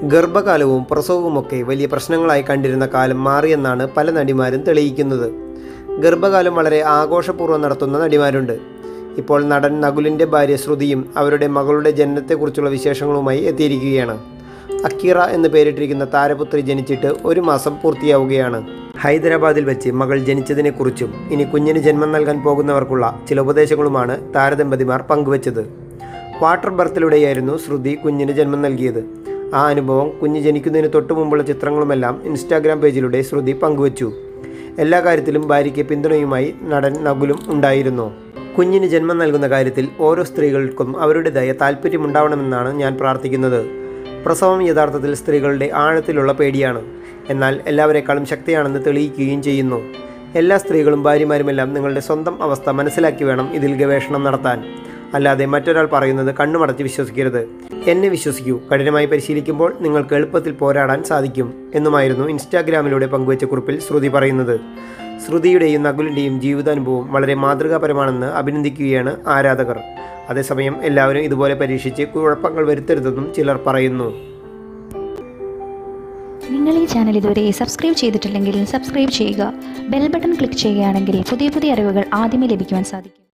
ഗർഭകാലവും പ്രസവവുമൊക്കെ വലിയ പ്രശ്നങ്ങളായി കണ്ടിരുന്ന കാലം മാറിയെന്നാണ് പല നടിമാരും തെളിയിക്കുന്നത് ഗർഭകാലം വളരെ ആഘോഷപൂർവ്വം നടത്തുന്ന നടിമാരുണ്ട് ഇപ്പോൾ നടൻ നകുലിൻ്റെ ഭാര്യ ശ്രുതിയും അവരുടെ മകളുടെ ജനനത്തെക്കുറിച്ചുള്ള വിശേഷങ്ങളുമായി എത്തിയിരിക്കുകയാണ് അക്കീറ എന്ന് പേരിട്ടിരിക്കുന്ന താരപുത്രി ജനിച്ചിട്ട് ഒരു മാസം പൂർത്തിയാവുകയാണ് ഹൈദരാബാദിൽ വെച്ച് മകൾ ജനിച്ചതിനെക്കുറിച്ചും ഇനി കുഞ്ഞിന് ജന്മം നൽകാൻ പോകുന്നവർക്കുള്ള ചില ഉപദേശങ്ങളുമാണ് താരദമ്പതിമാർ പങ്കുവച്ചത് വാട്ടർ ബർത്തിലൂടെയായിരുന്നു ശ്രുതി കുഞ്ഞിന് ജന്മം നൽകിയത് ആ അനുഭവം കുഞ്ഞ് ജനിക്കുന്നതിന് തൊട്ടു മുമ്പുള്ള ചിത്രങ്ങളുമെല്ലാം ഇൻസ്റ്റാഗ്രാം പേജിലൂടെ ശ്രുതി പങ്കുവച്ചു എല്ലാ കാര്യത്തിലും ഭാര്യയ്ക്ക് പിന്തുണയുമായി നടൻ നകുലും ഉണ്ടായിരുന്നു കുഞ്ഞിന് ജന്മം നൽകുന്ന കാര്യത്തിൽ ഓരോ സ്ത്രീകൾക്കും അവരുടേതായ താല്പര്യമുണ്ടാവണമെന്നാണ് ഞാൻ പ്രാർത്ഥിക്കുന്നത് പ്രസവം യഥാർത്ഥത്തിൽ സ്ത്രീകളുടെ ആഴത്തിലുള്ള പേടിയാണ് എന്നാൽ എല്ലാവരെക്കാളും ശക്തിയാണെന്ന് തെളിയിക്കുകയും ചെയ്യുന്നു എല്ലാ സ്ത്രീകളും ഭാര്യമാരുമെല്ലാം നിങ്ങളുടെ സ്വന്തം അവസ്ഥ മനസ്സിലാക്കി വേണം ഇതിൽ ഗവേഷണം നടത്താൻ അല്ലാതെ മറ്റൊരാൾ പറയുന്നത് കണ്ണുമടച്ച് വിശ്വസിക്കരുത് എന്നെ വിശ്വസിക്കൂ കഠിനമായി പരിശീലിക്കുമ്പോൾ നിങ്ങൾക്ക് എളുപ്പത്തിൽ പോരാടാൻ സാധിക്കും എന്നുമായിരുന്നു ഇൻസ്റ്റാഗ്രാമിലൂടെ പങ്കുവച്ച കുറിപ്പിൽ ശ്രുതി പറയുന്നത് ശ്രുതിയുടെയും നകുലിൻ്റെയും ജീവിതാനുഭവം വളരെ മാതൃകാപരമാണെന്ന് അഭിനന്ദിക്കുകയാണ് ആരാധകർ അതേസമയം എല്ലാവരും ഇതുപോലെ പരീക്ഷിച്ച് കുഴപ്പങ്ങൾ വരുത്തരുതെന്നും ചിലർ പറയുന്നു നിങ്ങൾ ഈ ചാനൽ ഇതുവരെ സബ്സ്ക്രൈബ് ചെയ്തിട്ടില്ലെങ്കിൽ സബ്സ്ക്രൈബ് ചെയ്യുക ബെൽ ബട്ടൺ ക്ലിക്ക് ചെയ്യുകയാണെങ്കിൽ പുതിയ പുതിയ അറിവുകൾ ആദ്യമേ ലഭിക്കുവാൻ സാധിക്കും